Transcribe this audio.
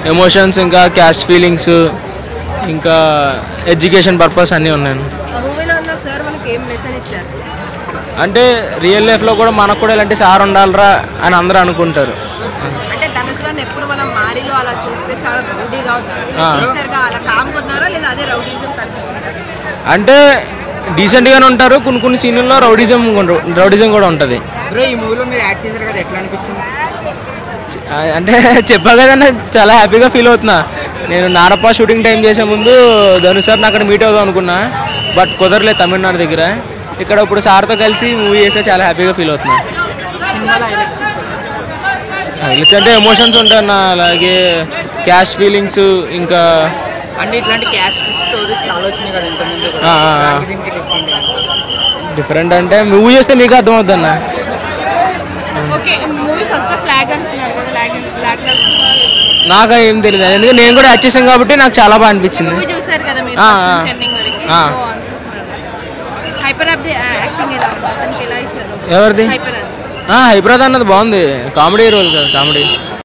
Emotions ఇంకా caste feelings ఇంకా education purpose అన్నీ ఉన్నాయి ఆ మూవీలో ఉన్న సార్ మనకి ఏం లెసన్ ఇచ్చారు సార్ అంటే రియల్ లైఫ్లో కూడా మనకు కూడా ఇలాంటి సార్ ఉండాలిరా అని అందరూ అనుకుంటారు అంటే ధనుష్ గారిని ఎప్పుడు మనం మారిలో అలా చూస్తే చాలా రౌడీగా ఉన్నారు ఆ. టీచర్గా అలా కామ్గా ఉన్నారా లేదా అదే రౌడీజం కనిపించిందా అంటే డీసెంట్గానే ఉంటారు కొన్ని కొన్ని సీన్లలో రౌడిజం రౌడిజం కూడా ఉంటుంది బ్రో ఈ మూవీలో మీరు యాక్ట్ చేశారు కదా ఎట్లా అనిపించింది అంటే చెప్పా కదన్నా చాలా హ్యాపీగా ఫీల్ అవుతున్నా నేను నారప్ప షూటింగ్ టైం చేసే ముందు ధనుష్ సార్ని అక్కడ మీట్ అవుదాం అనుకున్నా బట్ కుదరలేదు తమిళనాడు దగ్గర ఇక్కడ ఇప్పుడు సార్తో కలిసి మూవీ చేస్తే చాలా హ్యాపీగా ఫీల్ అవుతున్నా సినిమాలో హైలైట్స్ హైలైట్స్ అంటే ఎమోషన్స్ ఉంటాయన్న అలాగే క్యాస్ట్ ఫీలింగ్స్ ఇంకా అంటే ఇట్లాంటి క్యాస్ట్ స్టోరీ చాలా వచ్చినాయి కదా ఇంతకుముందు కూడా. ఆ, ఆ, ఆ. దానికి దీనికి different. డిఫరెంట్ అంటే మూవీ చేస్తే మీకు అర్థమవుతుంది అన్న ఓకే మూవీ ఫస్ట్ ఫ్లాగ్ అంటున్నారు కదా ఫ్లాగ్ ఫ్లాగ్ నాకు ఏం తెలియదు ఎందుకంటే నేను కూడా యాక్ట్ చేశాను కాబట్టి నాకు చాలా బాగా అనిపించింది మూవీ చూసారు కదా మీరు ఆ, first ఆ. నుంచి ending వరకు ఆ. హైపర్ యాప్ యాక్టింగ్ ఎలా ఉంది అతనికి ఎలా ఇచ్చారు ఎవరిది హైపర్ యాప్ హైబ్రాద్ అన్నది బాగుంది కామెడీ రోల్ కదా కామెడీ